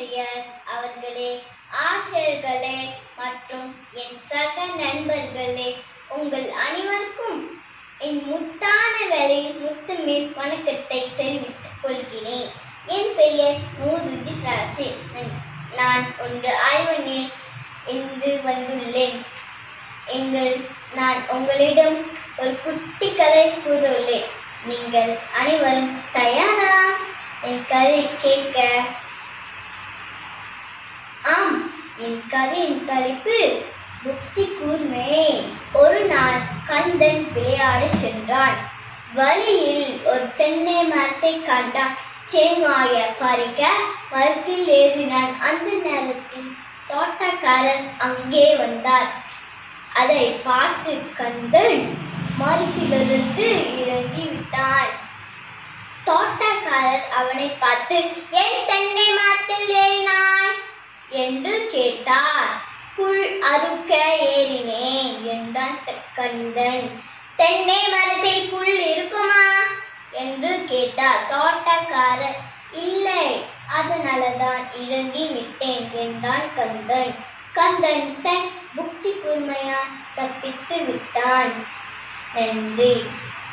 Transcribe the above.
ஆசிரியர் அவர்களே ஆசிரியர்களே மற்றும் என் சக நண்பர்களே உங்கள் அனைவருக்கும் என் முத்தான வேலையில் முத்தமிழ் வணக்கத்தை தெரிவித்துக் கொள்கிறேன் என் பெயர் நூருஜி ராசி நான் ஒன்று ஆய்வனில் இன்று வந்துள்ளேன் எங்கள் நான் உங்களிடம் ஒரு குட்டி கதை கூறுள்ளேன் நீங்கள் அனைவரும் தயாரா என் கதை கேட்க ஆம் என் கதையின் தலைப்பு புத்தி கூர்மை ஒரு நாள் கந்தன் விளையாடச் சென்றான் வழியில் ஒரு தென்னை மரத்தை கண்டான் தேங்காய பறிக்க மரத்தில் ஏறினான் அந்த நேரத்தில் தோட்டக்காரர் அங்கே வந்தார் அதை பார்த்து கந்தன் மரத்திலிருந்து இறங்கி விட்டான் தோட்டக்காரர் அவனை பார்த்து என் தென்னை மரத்தில் ஏறினாய் என்று கேட்டார் புல் அறுக்க ஏறினேன் என்றான் த- கந்தன் தென்னை மரத்தில் புல் இருக்குமா என்று கேட்டார் தோட்டக்காரர் இல்லை அதனாலதான் இறங்கி விட்டேன் என்றான் கந்தன் கந்தன் தன் புத்தி கூர்மையால் தப்பித்து விட்டான் நன்றி